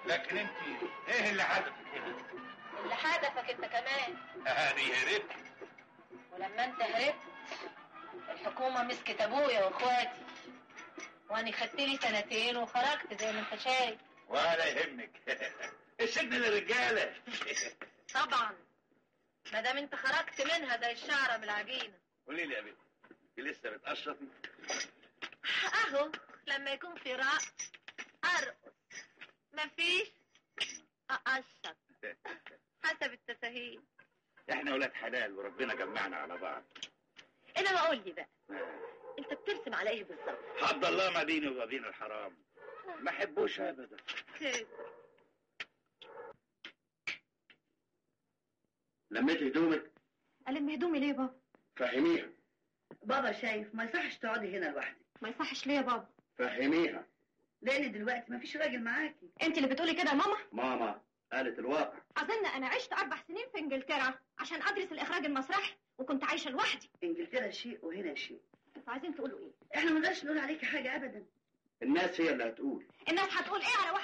لكن انت ايه اللي حدث كده؟ اللي حدفك انت كمان انا هربت ولما انت هربت الحكومة مسكت ابويا واخواتي واني خدت لي سنتين وخرجت زي ما انت شايف ولا يهمك السجن للرجاله طبعا ما دام انت خرجت منها زي الشعرة بالعجينة قولي لي يا بنت انت لسه بتقشري اهو لما يكون في رقص ارقص مفيش اقشر حسب التساهيل احنا ولاد حلال وربنا جمعنا على بعض انما قول لي بقى انت بترسم على ايه بالظبط حد الله ما بيني وما بين الحرام ما احبوش ابدا كده لميت هدومك ألم هدومي ليه يا بابا؟ فهميها بابا شايف ما يصحش تقعدي هنا لوحدك ما يصحش ليه يا بابا؟ فهميها لان دلوقتي ما فيش راجل معاكي انت اللي بتقولي كده يا ماما؟ ماما قالت الواقع أظن أنا عشت أربع سنين في إنجلترا عشان أدرس الإخراج المسرحي وكنت عايشة لوحدي انجلترا شيء وهنا شيء انتوا عايزين تقولوا إيه؟ احنا ما نقدرش نقول عليكي حاجه ابدا الناس هي اللي هتقول الناس هتقول إيه على